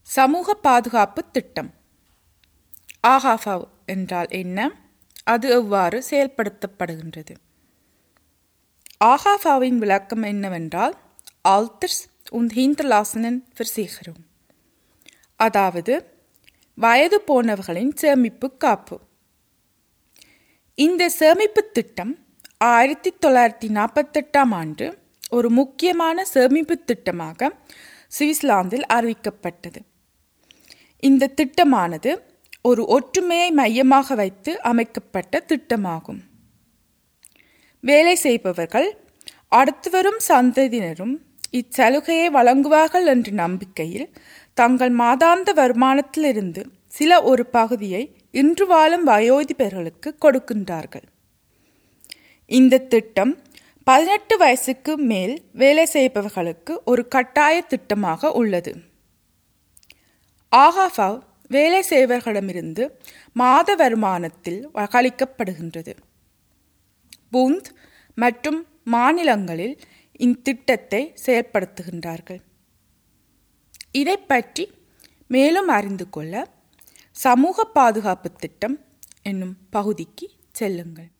சமூக பாதுகாப்பு திட்டம் ஆகாஃபாவ் என்றால் என்ன அது எவ்வாறு செயல்படுத்தப்படுகின்றது ஆகாஃபாவின் விளக்கம் என்னவென்றால் ஆல்தர்ஸ் und Hinterlassenen Versicherung அதாவது வயது போனவர்களின் சேமிப்பு காப்பு இந்த சேமிப்பு திட்டம் ஆயிரத்தி தொள்ளாயிரத்தி நாற்பத்தெட்டாம் ஆண்டு ஒரு முக்கியமான சேமிப்பு திட்டமாக சுவிட்சர்லாந்தில் அறிவிக்கப்பட்டது இந்த திட்டமானது ஒரு ஒற்றுமையை மையமாக வைத்து அமைக்கப்பட்ட திட்டமாகும் வேலை செய்பவர்கள் அடுத்து வரும் சந்ததியினரும் இச்சலுகையை வழங்குவார்கள் என்ற நம்பிக்கையில் தங்கள் மாதாந்த வருமானத்திலிருந்து சில ஒரு பகுதியை இன்று வாழும் வயோதிபர்களுக்கு கொடுக்கின்றார்கள் இந்த திட்டம் பதினெட்டு வயசுக்கு மேல் வேலை செய்பவர்களுக்கு ஒரு கட்டாய திட்டமாக உள்ளது ஆகாஃபாவ் வேலை செய்பவர்களிடமிருந்து மாத வருமானத்தில் கழிக்கப்படுகின்றது புந்த் மற்றும் மாநிலங்களில் இத்திட்டத்தை செயல்படுத்துகின்றார்கள் இதை பற்றி மேலும் அறிந்து கொள்ள சமூக பாதுகாப்பு திட்டம் என்னும் பகுதிக்கு செல்லுங்கள்